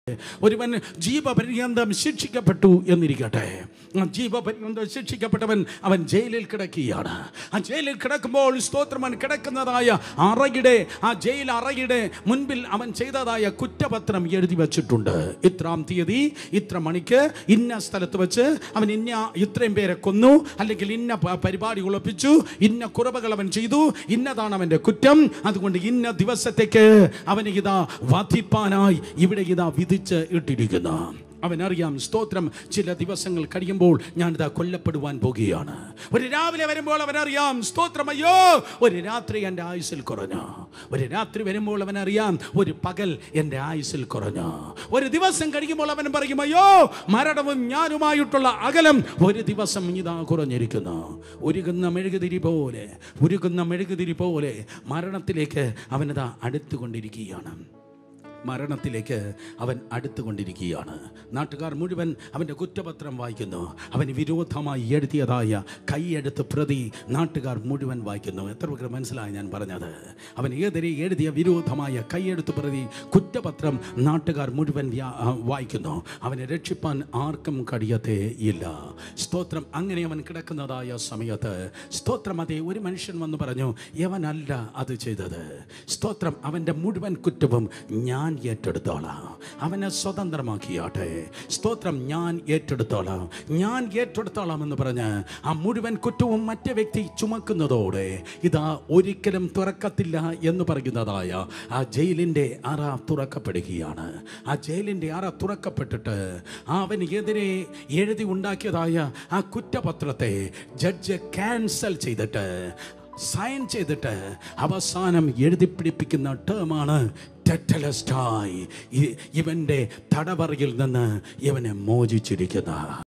ഒരുവൻ ജീവപര്യന്തം ശിക്ഷിക്കപ്പെട്ടു എന്നിരിക്കട്ടെ ആ ജീവപര്യന്തം ശിക്ഷിക്കപ്പെട്ടവൻ അവൻ ജയിലിൽ കിടക്കുകയാണ് ആ ജയിലിൽ കിടക്കുമ്പോൾ സ്തോത്രമൻ കിടക്കുന്നതായ അറയുടെ ആ ജയിൽ അറയുടെ മുൻപിൽ അവൻ ചെയ്തതായ കുറ്റപത്രം എഴുതി വച്ചിട്ടുണ്ട് ഇത്രാം തീയതി ഇത്ര മണിക്ക് ഇന്ന സ്ഥലത്ത് വെച്ച് അവൻ ഇന്ന ഇത്രയും പേരെ കൊന്നു അല്ലെങ്കിൽ ഇന്ന പ- പരിപാടി ഉളപ്പിച്ചു ഇന്ന കുറവുകൾ അവൻ ചെയ്തു ഇന്നതാണ് അവൻ്റെ കുറ്റം അതുകൊണ്ട് ഇന്ന ദിവസത്തേക്ക് അവന് ഇതാ വധിപ്പാനായി ഇവിടെ ഇതാ വിധിച്ച് ഇട്ടിരിക്കുന്നു അവനറിയാം സ്തോത്രം ചില ദിവസങ്ങൾ കഴിയുമ്പോൾ ഞാനിതാ കൊല്ലപ്പെടുവാൻ പോകുകയാണ് ഒരു രാവിലെ വരുമ്പോൾ അവനറിയാം സ്തോത്രം അയ്യോ ഒരു രാത്രി എൻ്റെ ആയുസിൽ കുറഞ്ഞു ഒരു രാത്രി വരുമ്പോൾ അവനറിയാം ഒരു പകൽ എൻ്റെ ആയുസിൽ കുറഞ്ഞു ഒരു ദിവസം കഴിയുമ്പോൾ അവൻ പറയും അയ്യോ മരണവും ഞാനുമായിട്ടുള്ള അകലം ഒരു ദിവസം ഇതാ കുറഞ്ഞിരിക്കുന്നു ഉരുകുന്ന മെഴുകുതിരി പോലെ ഉരുകുന്ന മെഴുകുതിരി പോലെ മരണത്തിലേക്ക് അവനിതാ അടുത്തുകൊണ്ടിരിക്കുകയാണ് മരണത്തിലേക്ക് അവൻ അടുത്തുകൊണ്ടിരിക്കുകയാണ് നാട്ടുകാർ മുഴുവൻ അവൻ്റെ കുറ്റപത്രം വായിക്കുന്നു അവന് വിരോധമായി എഴുതിയതായ കൈയെടുത്ത് പ്രതി നാട്ടുകാർ മുഴുവൻ വായിക്കുന്നു എത്ര പേർക്ക് മനസ്സിലായി ഞാൻ പറഞ്ഞത് അവൻ ഏതിരെ എഴുതിയ വിരോധമായ കൈയെടുത്ത് പ്രതി കുറ്റപത്രം നാട്ടുകാർ മുഴുവൻ വ്യാ- ആ, വായിക്കുന്നു അവനെ രക്ഷിപ്പാൻ ആർക്കും കഴിയത്തേ ഇല്ല സ്തോത്രം അങ്ങനെ അവൻ കിടക്കുന്നതായ സമയത്ത് സ്തോത്രം അതേ ഒരു മനുഷ്യൻ വന്ന് പറഞ്ഞു യവനല്ല അത് ചെയ്തത് സ്തോത്രം അവൻ്റെ മുഴുവൻ കുറ്റവും ഞാൻ ഏറ്റെടുത്തോളാം അവനെ സ്വതന്ത്രമാക്കിയാട്ടെ സ്തോത്രം ഞാൻ ഏറ്റെടുത്തോളാം ഞാൻ ഏറ്റെടുത്തോളാം എന്ന് പറഞ്ഞ് ആ മുഴുവൻ കുറ്റവും മറ്റേ വ്യക്തി ചുമക്കുന്നതോടെ ഇതാ ഒരിക്കലും തുറക്കത്തില്ല എന്ന് പറയുന്നതായ ആ ജയിലിൻ്റെ അറ തുറക്കപ്പെടുകയാണ് ആ ജയിലിൻ്റെ അറ തുറക്കപ്പെട്ടിട്ട് അവന് എതിരെ എഴുതി ഉണ്ടാക്കിയതായ ആ കുറ്റപത്രത്തെ ജഡ്ജ് ക്യാൻസൽ ചെയ്തിട്ട് സൈൻ ചെയ്തിട്ട് അവസാനം എഴുതി പിടിപ്പിക്കുന്ന ടേമാണ് ടെറ്റലസ്റ്റായി ഇവൻ്റെ തടവറയിൽ നിന്ന് ഇവനെ മോചിച്ചിരിക്കുന്ന